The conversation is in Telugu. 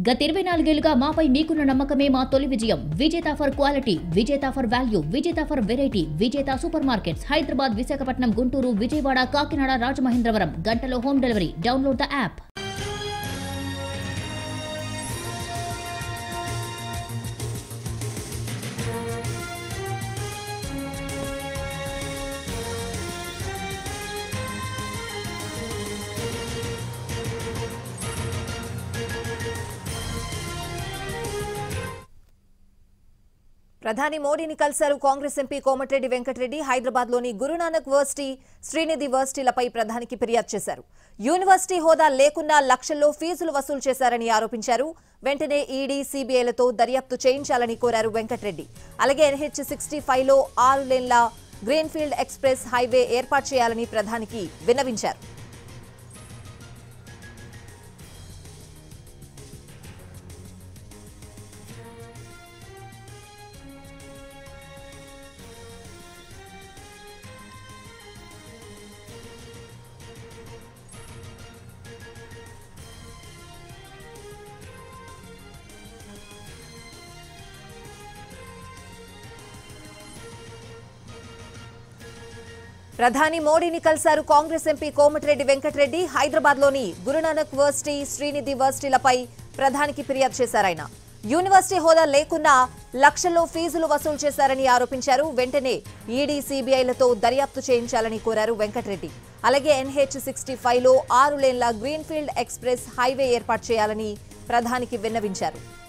గత ఇరవై నాలుగేళ్లుగా మాపై మీకున్న నమ్మకమే మా తొలి విజయం Vijetha for quality Vijetha for value Vijetha for variety Vijetha super markets Hyderabad Visakhapatnam Guntur Vijayawada Kakinada Rajamahendravaram గంటలో home delivery download the app ప్రధాని మోడీని కలిశారు కాంగ్రెస్ ఎంపీ కోమటిరెడ్డి వెంకటరెడ్డి హైదరాబాద్ లోని గురునానక్ వర్సిటీ శ్రీనిధి వర్సిటీలపై ప్రధానికి ఫిర్యాదు చేశారు యూనివర్సిటీ హోదా లేకున్నా లక్షల్లో ఫీజులు వసూలు చేశారని ఆరోపించారు వెంటనే ఈడీ సీబీఐలతో దర్యాప్తు చేయించాలని కోరారు వెంకటరెడ్డి అలాగే ఎన్హెచ్ సిక్స్టీ ఫైవ్ లో ఆరు లేన్ల గ్రీన్ఫీల్డ్ ఎక్స్ప్రెస్ హైవే ఏర్పాటు చేయాలని ప్రధానికి విన్నవించారు ప్రధాని మోడీని కలిశారు కాంగ్రెస్ ఎంపీ కోమటిరెడ్డి వెంకటరెడ్డి హైదరాబాద్ లోని గురునానక్ వర్సిటీ శ్రీనిధి వర్సిటీలపై ప్రధానికి ఫిర్యాదు చేశారు ఆయన యూనివర్సిటీ హోదా లేకున్నా లక్షల్లో ఫీజులు వసూలు చేశారని ఆరోపించారు వెంటనే ఈడీ సీబీఐలతో దర్యాప్తు చేయించాలని కోరారు వెంకటరెడ్డి అలాగే ఎన్హెచ్ సిక్స్టీ ఫైవ్ లో ఆరు లేన్ల గ్రీన్ఫీల్డ్ ఎక్స్ప్రెస్ హైవే ఏర్పాటు చేయాలని ప్రధానికి విన్నవించారు